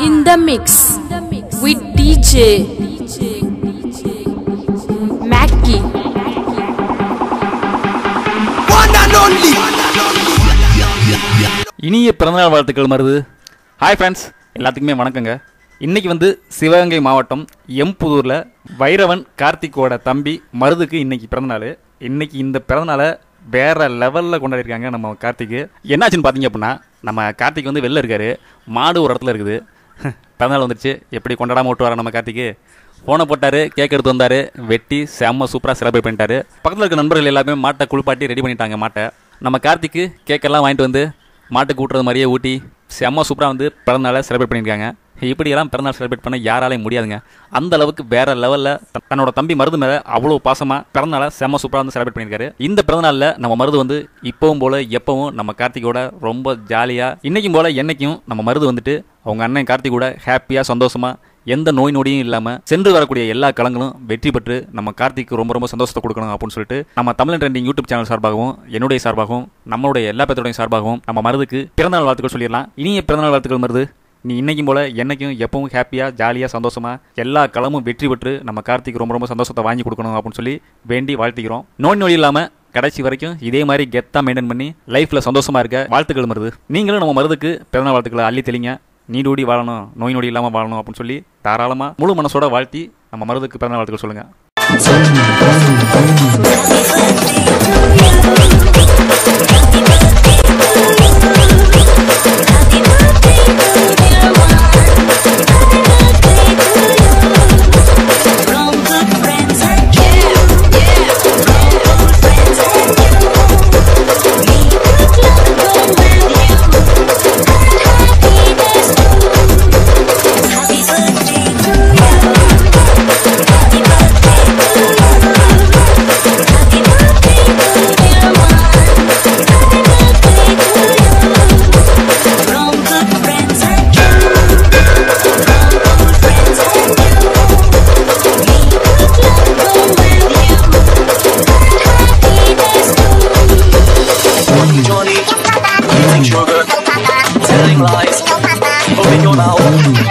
in the mix with DJ Mackie. one and only. இனிய பிறந்தநாள் வாழ்த்துக்கள் மருது ஹாய் ஃப்ரெண்ட்ஸ் எல்லாத்துக்குமே வணக்கங்க இன்னைக்கு வந்து சிவகங்கை மாவட்டம் எம்புதூரில் வைரவன் கார்த்திக்கோட தம்பி மருதுக்கு இன்னைக்கு பிறந்தநாள் இன்னைக்கு இந்த பிறந்தநாளை வேற லெவலில் கொண்டாடிருக்காங்க நம்ம கார்த்திக்கு என்னாச்சுன்னு பார்த்தீங்க அப்படின்னா நம்ம கார்த்திக் வந்து வெளில இருக்காரு மாடு ஒரு இடத்துல இருக்குது பிறந்தநாள் வந்துருச்சு எப்படி கொண்டாடாம விட்டு வர நம்ம கார்த்திக்கு ஃபோனை போட்டாரு கேக் எடுத்து வந்தாரு வெட்டி செம்ம சூப்பராக செலிப்ரேட் பண்ணிட்டாரு பக்கத்தில் இருக்க நண்பர்கள் எல்லாமே மாட்டை குளிப்பாட்டி ரெடி பண்ணிட்டாங்க மாட்டை நம்ம கார்த்திக்கு கேக்கெல்லாம் வாங்கிட்டு வந்து மாட்டுக்கு ஊட்டுறது மாதிரியே ஊட்டி செம்ம சூப்பராக வந்து பிறந்தநாளை செலிப்ரேட் பண்ணியிருக்காங்க இப்படியெல்லாம் பிறந்தநாள் செலிப்ரேட் பண்ண யாராலையும் முடியாதுங்க அந்த அளவுக்கு வேற லெவலில் தன்னோட தம்பி மருது மேலே அவ்வளோ பாசமாக பிறந்தநாளை செம்ம சூப்பராக வந்து செலிப்ரேட் பண்ணியிருக்காரு இந்த பிறந்தநாளில் நம்ம மருது வந்து இப்பவும் போல எப்பவும் நம்ம கார்த்திகோட ரொம்ப ஜாலியாக இன்னைக்கும் போல என்னைக்கும் நம்ம மருது வந்துட்டு அவங்க அண்ணன் கார்த்திக் கூட ஹாப்பியாக சந்தோஷமாக எந்த நோய் நொடியும் இல்லாமல் சென்று வரக்கூடிய எல்லா களங்களும் வெற்றி பெற்று நம்ம கார்த்திக்கு ரொம்ப ரொம்ப சந்தோஷத்தை கொடுக்கணும் அப்படின்னு சொல்லிட்டு நம்ம தமிழ் ட்ரெண்டிங் யூடியூப் சேனல் சார்பாகவும் என்னுடைய சார்பாகவும் நம்மளுடைய எல்லா பேர்த்தோடைய சார்பாகவும் நம்ம மருதுக்கு பிறந்தநாள் வாழ்த்துக்கள் சொல்லிடலாம் இனிய பிறந்தநாள் வாழ்த்துக்கள் மருது நீ இன்னைக்கும் போல என்னைக்கும் எப்பவும் ஹாப்பியாக ஜாலியாக சந்தோஷமாக எல்லா களமும் வெற்றி பெற்று நம்ம கார்த்திக் ரொம்ப ரொம்ப சந்தோஷத்தை வாங்கி கொடுக்கணும் அப்படின்னு சொல்லி வேண்டி வாழ்த்திக்கிறோம் நோய் நொடி இல்லாமல் கடைசி வரைக்கும் இதே மாதிரி கெத்தாக மெயின்டைன் பண்ணி லைஃப்பில் சந்தோஷமாக இருக்க வாழ்த்துக்கள் மருது நீங்களும் நம்ம மருதுக்கு பிறந்தநாள் வாழ்த்துக்களை அள்ளி தெளிங்க நீடூடி வாழணும் நோய் நொடி இல்லாமல் வாழணும் அப்படின்னு சொல்லி தாராளமாக முழு மனசோட வாழ்த்தி நம்ம மருதுக்கு பிறந்த வாழ்த்துக்கள் சொல்லுங்கள் Johnny, eating sugar, telling lies, hoping you're now